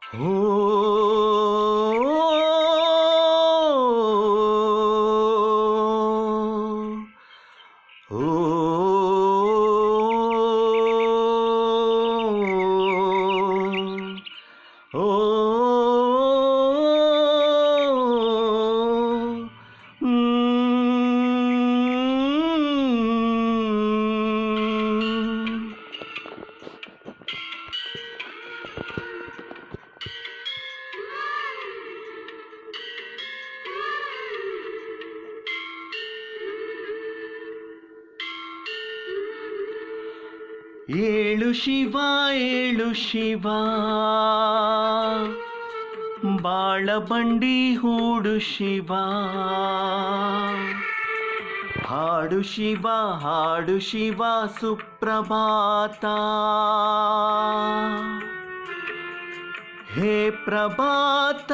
ಏಳು ಶಿವ ಏಳು ಶಿವ ಬಾಳ ಬಂಡಿ ಹೂಡು ಶಿವ ಹಾಡು ಶಿವ ಹಾಡು ಶಿವ ಸುಪ್ರಭಾತ ಹೇ ಪ್ರಭಾತ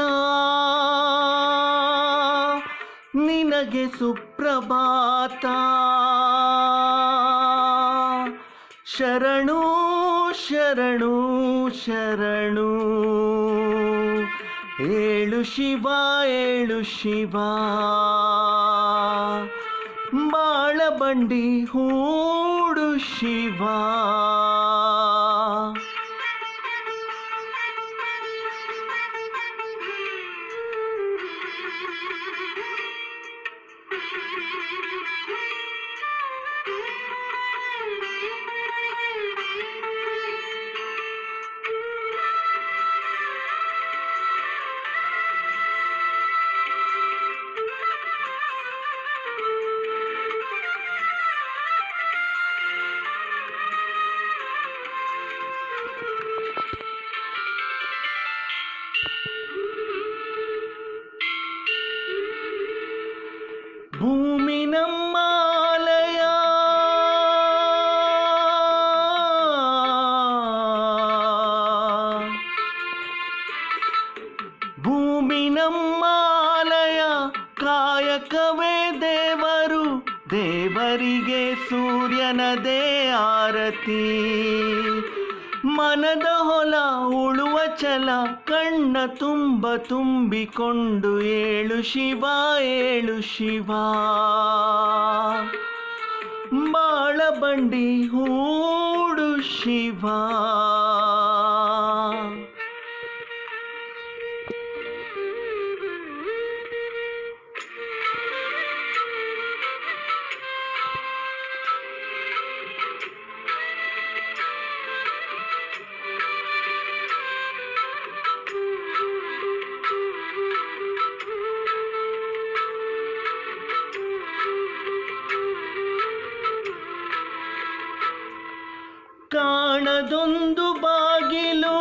ನಿನಗೆ ಸುಪ್ರಭಾತ ಶರಣು ಶರಣು ಶರಣು ಏಳು ಶಿವ ಏಳು ಶಿವ ಬಾಳ ಬಂಡಿ ಹೂಡು ಶಿವ ಭೂಮಿ ನಮ್ಮಾಲಯ ಭೂಮಿ ನಮ್ಮಾಲಯ ಕಾಯಕವೇ ದೇವರು ದೇವರಿಗೆ ಸೂರ್ಯನದೇ ಆರತಿ ಮನದ ಹೊಲ ಉಳುವ ಛಲ ಕಣ್ಣ ತುಂಬ ತುಂಬಿಕೊಂಡು ಏಳು ಶಿವ ಏಳು ಶಿವ ಬಾಳ ಬಂಡಿ ಹೂಡು ಶಿವ ಕಾಣದೊಂದು ಬಾಗಿಲು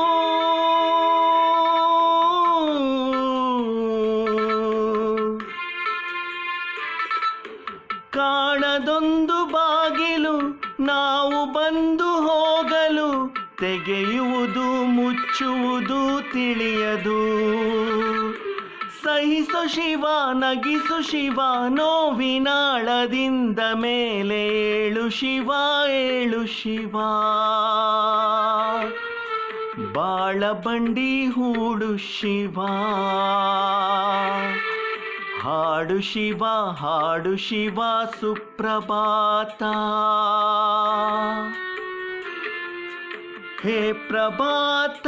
ಕಾಣದೊಂದು ಬಾಗಿಲು ನಾವು ಬಂದು ಹೋಗಲು ತೆಗೆಯುವುದು ಮುಚ್ಚುವುದು ತಿಳಿಯದು ಸಹಿಸು ಶಿವ ನಗಿಸು ಶಿವ ನೋವಿನಾಳದಿಂದ ಮೇಲೆ ಏಳು ಶಿವ ಏಳು ಶಿವ ಬಾಳ ಬಂಡಿ ಹೂಡು ಶಿವ ಹಾಡು ಶಿವ ಹಾಡು ಶಿವ ಸುಪ್ರಭಾತ ಹೇ ಪ್ರಭಾತ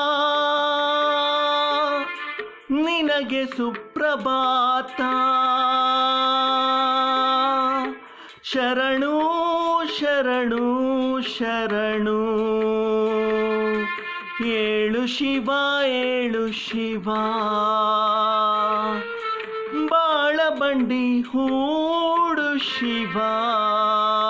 ನಿನಗೆ ಸುಪ್ರಭಾತ ಶರಣು ಶರಣು ಶರಣು ಏಳು ಶಿವ ಏಳು ಶಿವ ಬಾಳ ಬಂಡಿ ಹೂಡು ಶಿವ